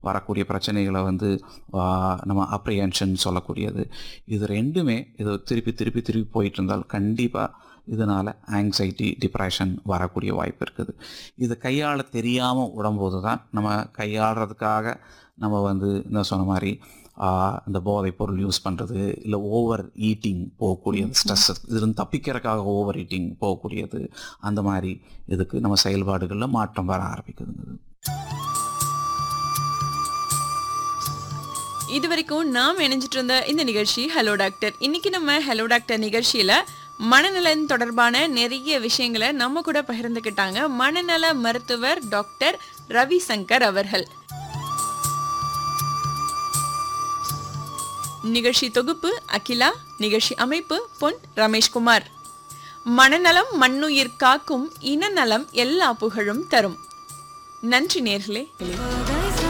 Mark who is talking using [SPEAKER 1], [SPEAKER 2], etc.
[SPEAKER 1] வரக்கூடிய பிரச்சனைகளை வந்து ஆ, நம்ம அப்ரிஹென்ஷன் சொல்லக்கூடியது இது ரெண்டுமே இது திருப்பி திருப்பி திருப்பி போயிட்டு இருந்தால் கண்டிப்பாக இதனால் ஆங்ஸைட்டி டிப்ரெஷன் வரக்கூடிய வாய்ப்பு இருக்குது இதை கையாள தெரியாமல் விடும்போது தான் நம்ம கையாளுறதுக்காக நம்ம வந்து இந்த சொன்ன மாதிரி ஆஹ், இந்த போதைப் பொருள் யூஸ் பண்ணுறது இல்லை ஓவர் ஈட்டிங் போகக்கூடியது ஸ்ட்ரெஸ் இதுலேருந்து தப்பிக்கிறதுக்காக ஓவர் ஈட்டிங் போகக்கூடியது அந்த மாதிரி இதுக்கு நம்ம செயல்பாடுகளில் மாற்றம் வர ஆரம்பிக்குதுங்க
[SPEAKER 2] இது வரைக்கும் நாம் இணைஞ்சிட்டு இருந்த இந்த நிகழ்ச்சி ஹலோ டாக்டர் இன்னைக்கு நம்ம ஹலோ டாக்டர் நிகழ்ச்சியில மனநலன் தொடர்பான நிறைய விஷயங்களை நம்ம கூட பகிர்ந்துக்கிட்டாங்க மனநல மருத்துவர் டாக்டர் ரவி சங்கர் அவர்கள் நிகழ்ச்சி தொகுப்பு அகிலா நிகழ்ச்சி அமைப்பு பொன் ரமேஷ்குமார் மனநலம் மண்ணுயிர் காக்கும் இனநலம் எல்லா புகழும் தரும் நன்றி நேர்களே